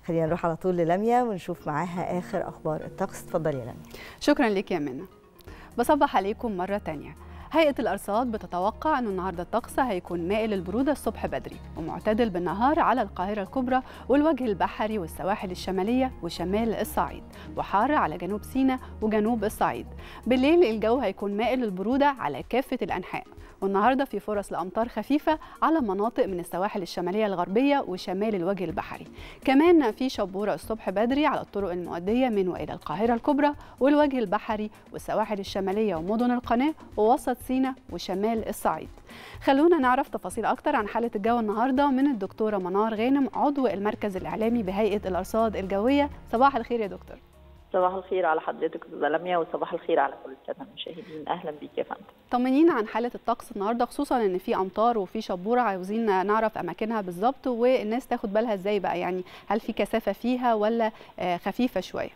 خلينا نروح على طول للميا ونشوف معاها اخر اخبار الطقس اتفضلي يا لميا شكرا لك يا منى بصبح عليكم مرة تانية هيئة الأرصاد بتتوقع أن النهاردة الطقس هيكون مائل البرودة الصبح بدري ومعتدل بالنهار على القاهرة الكبرى والوجه البحري والسواحل الشمالية وشمال الصعيد وحار على جنوب سيناء وجنوب الصعيد بالليل الجو هيكون مائل البرودة على كافة الأنحاء والنهارده في فرص لامطار خفيفه على مناطق من السواحل الشماليه الغربيه وشمال الوجه البحري كمان في شبوره الصبح بدري على الطرق المؤديه من والى القاهره الكبرى والوجه البحري والسواحل الشماليه ومدن القناه ووسط سيناء وشمال الصعيد خلونا نعرف تفاصيل اكتر عن حاله الجو النهارده من الدكتوره منار غانم عضو المركز الاعلامي بهيئه الارصاد الجويه صباح الخير يا دكتور صباح الخير على حضرتك استاذه لميا وصباح الخير على كل الساده المشاهدين اهلا بيك يا فندم طمنينا عن حاله الطقس النهارده خصوصا ان في امطار وفي شبوره عاوزين نعرف اماكنها بالظبط والناس تاخد بالها ازاي بقى يعني هل في كثافه فيها ولا خفيفه شويه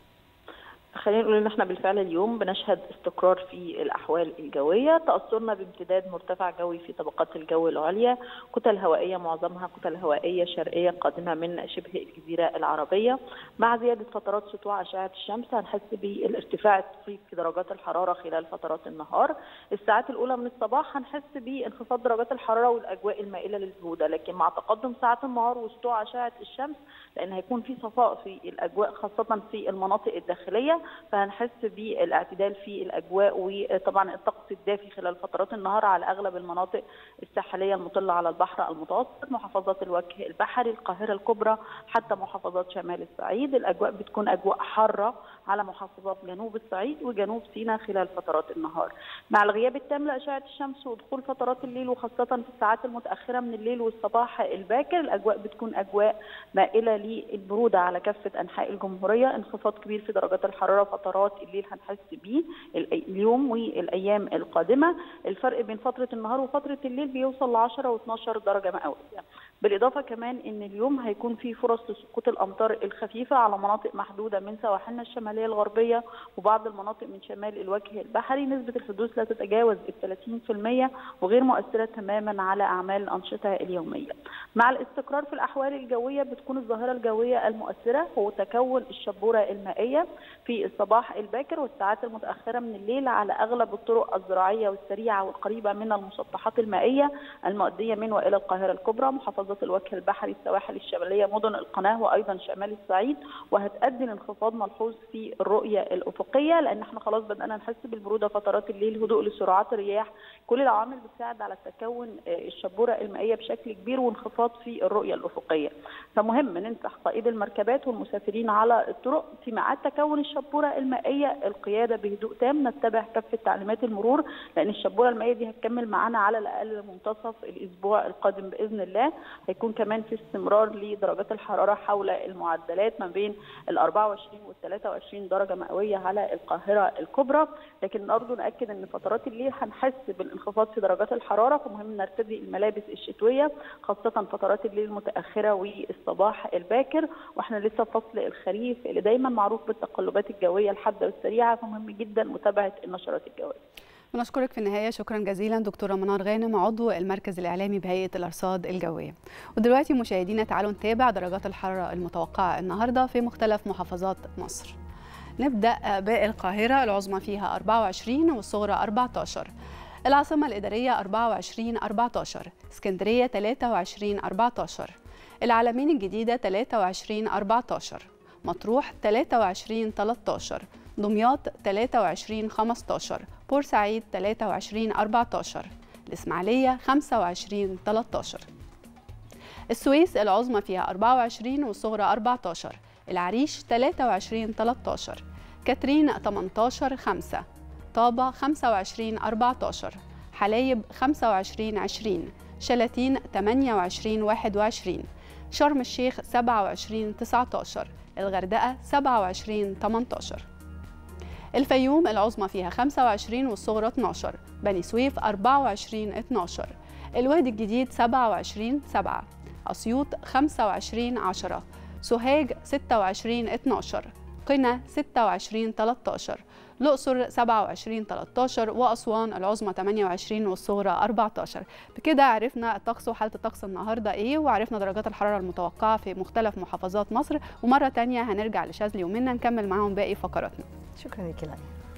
خلينا نقول ان احنا بالفعل اليوم بنشهد استقرار في الاحوال الجويه تاثرنا بامتداد مرتفع جوي في طبقات الجو العليا كتل هوائيه معظمها كتل هوائيه شرقيه قادمه من شبه الجزيره العربيه مع زياده فترات سطوع اشعه الشمس هنحس بالارتفاع الطفيف في درجات الحراره خلال فترات النهار الساعات الاولى من الصباح هنحس بانخفاض درجات الحراره والاجواء المائله للبروده لكن مع تقدم ساعات النهار وسطوع اشعه الشمس لان هيكون في صفاء في الاجواء خاصه في المناطق الداخليه فهنحس بالاعتدال في الاجواء وطبعا الطقس الدافي خلال فترات النهار على اغلب المناطق الساحليه المطله على البحر المتوسط محافظات الوجه البحري القاهره الكبرى حتى محافظات شمال الصعيد الاجواء بتكون اجواء حاره على محافظات جنوب الصعيد وجنوب سيناء خلال فترات النهار مع الغياب التام لاشعه الشمس ودخول فترات الليل وخاصه في الساعات المتاخره من الليل والصباح الباكر الاجواء بتكون اجواء مائله للبروده على كافه انحاء الجمهوريه انخفاض كبير في درجات الحراره فترات الليل هنحس بيه اليوم والايام القادمه الفرق بين فتره النهار وفتره الليل بيوصل ل 10 و12 درجه مئويه بالاضافه كمان ان اليوم هيكون في فرص لسقوط الامطار الخفيفه على مناطق محدوده من سواحلنا الشماليه الغربيه وبعض المناطق من شمال الوجه البحري نسبه الحدوث لا تتجاوز ال 30% وغير مؤثره تماما على اعمال الانشطه اليوميه مع الاستقرار في الاحوال الجويه بتكون الظاهره الجويه المؤثره هو تكون الشبوره المائيه في الصباح الباكر والساعات المتاخره من الليل على اغلب الطرق الزراعيه والسريعه والقريبه من المسطحات المائيه المؤديه من والى القاهره الكبرى محافظه الوجه البحري السواحل الشماليه مدن القناه وايضا شمال الصعيد وهتؤدي لانخفاض ملحوظ في الرؤيه الافقيه لان احنا خلاص بدانا نحس بالبروده فترات الليل هدوء لسرعات الرياح كل العوامل بتساعد على تكون الشبوره المائيه بشكل كبير وانخفاض في الرؤيه الافقيه فمهم ننصح قائد المركبات والمسافرين على الطرق في ميعاد تكون الشبوره المائيه القياده بهدوء تام نتبع كافه تعليمات المرور لان الشبوره المائيه دي هتكمل معانا على الاقل منتصف الاسبوع القادم باذن الله هيكون كمان في استمرار لدرجات الحراره حول المعدلات ما بين ال 24 وال 23 درجه مئويه على القاهره الكبرى لكن برضه ناكد ان فترات الليل هنحس بالانخفاض في درجات الحراره فمهم نرتدي الملابس الشتويه خاصه فترات الليل المتاخره والصباح الباكر واحنا لسه في فصل الخريف اللي دايما معروف بالتقلبات الجويه الحاده والسريعه فمهم جدا متابعه النشرات الجويه ونشكرك في النهايه شكرا جزيلا دكتوره منار غانم عضو المركز الاعلامي بهيئه الارصاد الجويه ودلوقتي مشاهدينا تعالوا نتابع درجات الحراره المتوقعه النهارده في مختلف محافظات مصر نبدا بالقاهره العظمى فيها 24 والصغرى 14 العاصمه الاداريه 24 14 اسكندريه 23 14 العلمين الجديده 23 14 مطروح 23 13 دمياط 23 15 بورسعيد 23 14 الإسماعيلية 25 13 السويس العظمى فيها 24 والصغرى 14 العريش 23 13 كاترين 18 5 طابة 25 14 حلايب 25 20 شلاتين 28 21 شرم الشيخ 27 19 الغردقة 27 18 الفيوم العظمى فيها 25 والصغرى 12 بني سويف 24 12 الوادي الجديد 27 7 أسيوط 25 10 سوهاج 26 12 قنا 26 13 الأقصر 27 13 وأسوان العظمى 28 والصغرى 14 بكده عرفنا الطقس وحالة الطقس النهاردة إيه وعرفنا درجات الحرارة المتوقعة في مختلف محافظات مصر ومرة تانية هنرجع لشاذلي ومنا نكمل معاهم باقي فقراتنا شكرا لك لأ